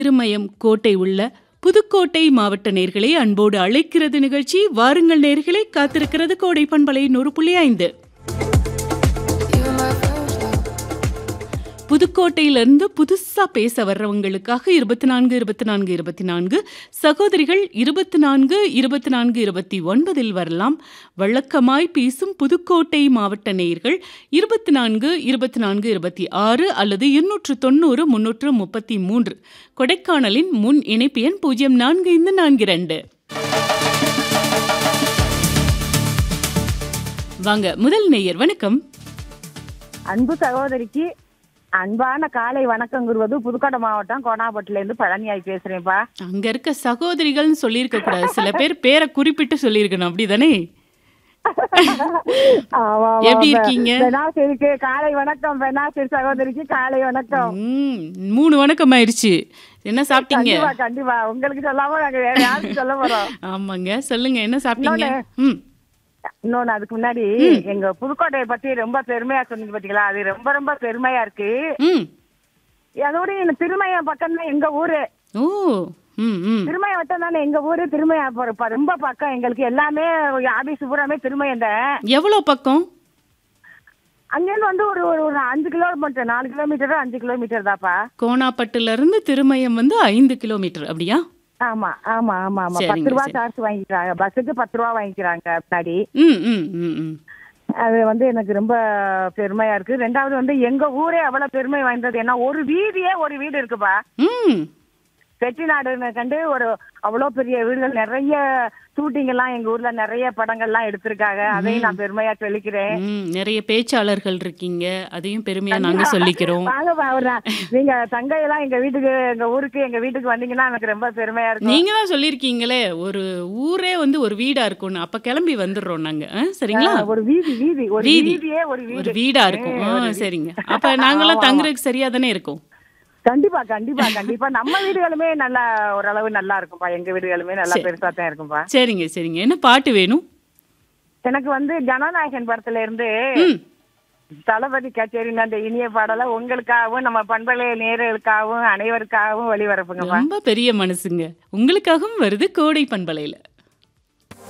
திருமயம் கோட்டை உள்ள புதுக்கோட்டை மாவட்ட நேர்களை அன்போடு அழைக்கிறது நிகழ்ச்சி வாருங்கள் நேர்களை காத்திருக்கிறது கோடை பண்பலை நூறு புள்ளி ஐந்து புதுக்கோட்டையிலிருந்து புதுசா பேச வர்றவங்களுக்காக இருபத்தி நான்கு இருபத்தி நான்கு இருபத்தி நான்கு சகோதரிகள் இருபத்தி நான்கு இருபத்தி நான்கு இருபத்தி ஒன்பதில் வரலாம் வழக்கமாய் பேசும் புதுக்கோட்டை மாவட்ட நேயர்கள் இருபத்தி நான்கு இருபத்தி நான்கு இருபத்தி ஆறு அல்லது இருநூற்று தொண்ணூறு முன்னூற்று முப்பத்தி மூன்று கொடைக்கானலின் முன் இணைப்பு எண் பூஜ்ஜியம் நான்கு ஐந்து நான்கு இரண்டு வாங்க முதல் நேயர் வணக்கம் அன்பு சகோதரிக்கு அன்பான காலை வணக்கம் கூறுவது புதுக்கோட்டை மாவட்டம் கோனாப்பட்டில இருந்து பழனியாய் பேசுறேன்ப்பா அங்க இருக்க சகோதரிகள்னு சொல்லியிருக்க கூடாது சில பேர் பேரை குறிப்பிட்டு சொல்லியிருக்கணும் அப்படிதானே ஆமா, ஆமா. எப்படி இருக்கீங்க? பெனாசிருக்கு காலை வணக்கம் பெனாசிர் சகோதரிக்கு காலை வணக்கம் ம், மூணு வணக்கம் ஆயிருச்சு என்ன சாப்பிட்டீங்க கண்டிப்பா கண்டிப்பா உங்களுக்கு சொல்லாம நாங்க வேற யாருக்கு சொல்ல போறோம் ஆமாங்க சொல்லுங்க என்ன சாப்பிட்டீங்க ம் இன்னொன்னு அதுக்கு முன்னாடி எங்க புதுக்கோட்டையை பத்தி ரொம்ப பெருமையா சொன்னீங்க பாத்தீங்களா அது ரொம்ப ரொம்ப பெருமையா இருக்கு ம் அதோட இந்த திருமயம் பக்கம் தான் எங்க ஊரு ஓ ம் ம் திருமயம் வட்டம் தானே எங்க ஊரு திருமயம் போறப்ப ரொம்ப பக்கம் எங்களுக்கு எல்லாமே ஆபீஸ் பூராமே திருமயம் தான் எவ்வளோ பக்கம் அங்கேருந்து வந்து ஒரு ஒரு ஒரு அஞ்சு கிலோமீட்டர் நாலு கிலோமீட்டர் அஞ்சு கிலோமீட்டர் தாப்பா கோணாப்பட்டுல இருந்து திருமயம் வந்து ஐந்து கிலோமீட்டர் அப்படியா ஆமா ஆமா ஆமா ஆமா சரிங்க, பத்து ரூபா சரி. சார்ஜ் வாங்கிக்கிறாங்க பஸ்ஸுக்கு பத்து ரூபா வாங்கிக்கிறாங்க முன்னாடி ம் ம் ம் ம் அது வந்து எனக்கு ரொம்ப பெருமையா இருக்கு ரெண்டாவது வந்து எங்க ஊரே அவ்வளவு பெருமை வாய்ந்தது ஏன்னா ஒரு வீதியே ஒரு வீடு இருக்குப்பா ம் செட்டிநாடுன்னு கண்டு ஒரு அவ்வளவு பெரிய வீடுகள் நிறைய ஷூட்டிங் எல்லாம் எங்க ஊர்ல நிறைய படங்கள்லாம் எடுத்திருக்காங்க அதையும் நான் பெருமையா சொல்லிக்கிறேன் ம் நிறைய பேச்சாளர்கள் இருக்கீங்க அதையும் பெருமையா நாங்க சொல்லிக்கிறோம் வாங்கப்பா ஒரு நா- நீங்க தங்கையெல்லாம் எங்க வீட்டுக்கு எங்க ஊருக்கு எங்க வீட்டுக்கு வந்தீங்கன்னா எனக்கு ரொம்ப பெருமையா இருக்கும் நீங்க தான் சொல்லியிருக்கீங்களே ஒரு ஊரே வந்து ஒரு வீடா இருக்கும்னு அப்ப கிளம்பி வந்துடுறோம் நாங்க ஆ, சரிங்களா ஆ, ஒரு வீதி வீதி ஒரு வீதி. வீதியே ஒரு வீடு ஒரு வீடா இருக்கும் ஆ, சரிங்க அப்ப நாங்கெல்லாம் தங்குறதுக்கு சரியா தானே இருக்கும் கண்டிப்பா கண்டிப்பா கண்டிப்பா நம்ம வீடுகளுமே நல்லா ஓரளவு நல்லா இருக்கும்பா எங்க வீடுகளுமே நல்லா சரி. பெருசா தான் இருக்கும்பா சரிங்க சரிங்க என்ன பாட்டு வேணும் எனக்கு வந்து ஜனநாயகன் படத்துல இருந்து ம் தளபதி கச்சேரின்னு அந்த இனிய பாடலை உங்களுக்காகவும் நம்ம பண்பலை நேர்களுக்காகவும் அனைவருக்காகவும் வெளிவரப்புங்கப்பா ரொம்ப பெரிய மனசுங்க உங்களுக்காகவும் வருது கோடை பண்பலையில